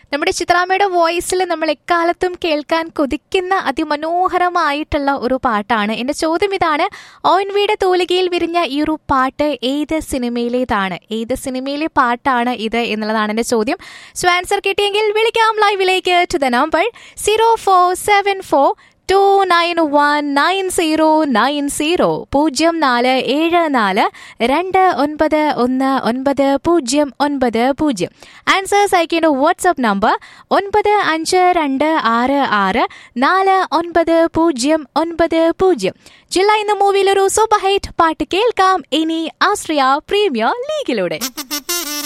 നമ്മുടെ ചിത്രാമ്മയുടെ വോയിസിൽ നമ്മൾ എക്കാലത്തും കേൾക്കാൻ കൊതിക്കുന്ന അതിമനോഹരമായിട്ടുള്ള ഒരു പാട്ടാണ് എന്റെ ചോദ്യം ഇതാണ് ഓൻവിയുടെ തൂലികയിൽ വിരിഞ്ഞ ഈ ഒരു പാട്ട് ഏത് സിനിമയിലേതാണ് ഏത് സിനിമയിലെ പാട്ടാണ് ഇത് എന്നുള്ളതാണ് എന്റെ ചോദ്യം സോ ആൻസർ കിട്ടിയെങ്കിൽ വിളിക്കാം ലൈവിലേക്ക് to the number zero four seven four two nine one nine zero nine zero പൂജ്യം നാല് ഏഴ് നാല് രണ്ട് ഒൻപത് ഒന്ന് ഒൻപത് പൂജ്യം ഒൻപത് പൂജ്യം ആൻസേഴ്സ് അയക്കേണ്ട വാട്സ്ആപ്പ് നമ്പർ ഒൻപത് അഞ്ച് രണ്ട് ആറ് ആറ് നാല് ഒൻപത് പൂജ്യം ഒൻപത് പൂജ്യം ജില്ല എന്ന മൂവിയിലൊരു സൂപ്പർ ഹൈറ്റ് പാട്ട് കേൾക്കാം ഇനി ആശ്രിയ പ്രീമിയർ ലീഗിലൂടെ